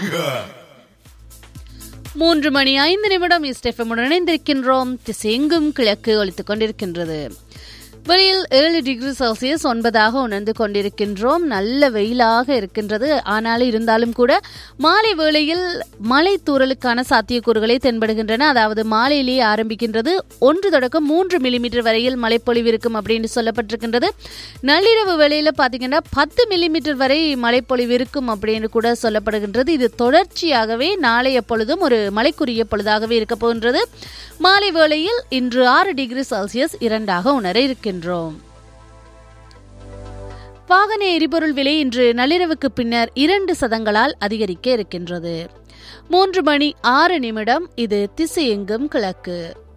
மூன்று மணி ஐந்து நிமிடம் இஸ்டெஃபமுடன் இணைந்திருக்கின்றோம் திசையெங்கும் கிழக்கு ஒலித்துக் கொண்டிருக்கின்றது வெளியில் ஏழு டிகிரி செல்சியஸ் ஒன்பதாக உணர்ந்து கொண்டிருக்கின்றோம் நல்ல வெயிலாக இருக்கின்றது ஆனால் இருந்தாலும் கூட மாலை வேளையில் மழை தூறலுக்கான சாத்தியக்கூறுகளை தென்படுகின்றன அதாவது மாலையிலேயே ஆரம்பிக்கின்றது ஒன்று தொடக்கம் மூன்று மில்லிமீட்டர் வரையில் மழைப்பொழிவு இருக்கும் அப்படின்னு சொல்லப்பட்டிருக்கின்றது நள்ளிரவு வேளையில் பார்த்தீங்கன்னா பத்து மில்லிமீட்டர் வரை மழைப்பொழிவு இருக்கும் அப்படின்னு கூட சொல்லப்படுகின்றது இது தொடர்ச்சியாகவே நாளைய பொழுதும் ஒரு மழைக்குரிய பொழுதாகவே இருக்க போகின்றது மாலை வேளையில் இன்று ஆறு டிகிரி செல்சியஸ் இரண்டாக உணர இருக்கின்றோம் வாகன எரிபொருள் விலை இன்று நள்ளிரவுக்கு பின்னர் இரண்டு சதங்களால் அதிகரிக்க இருக்கின்றது மூன்று மணி ஆறு நிமிடம் இது திசையெங்கும் கிழக்கு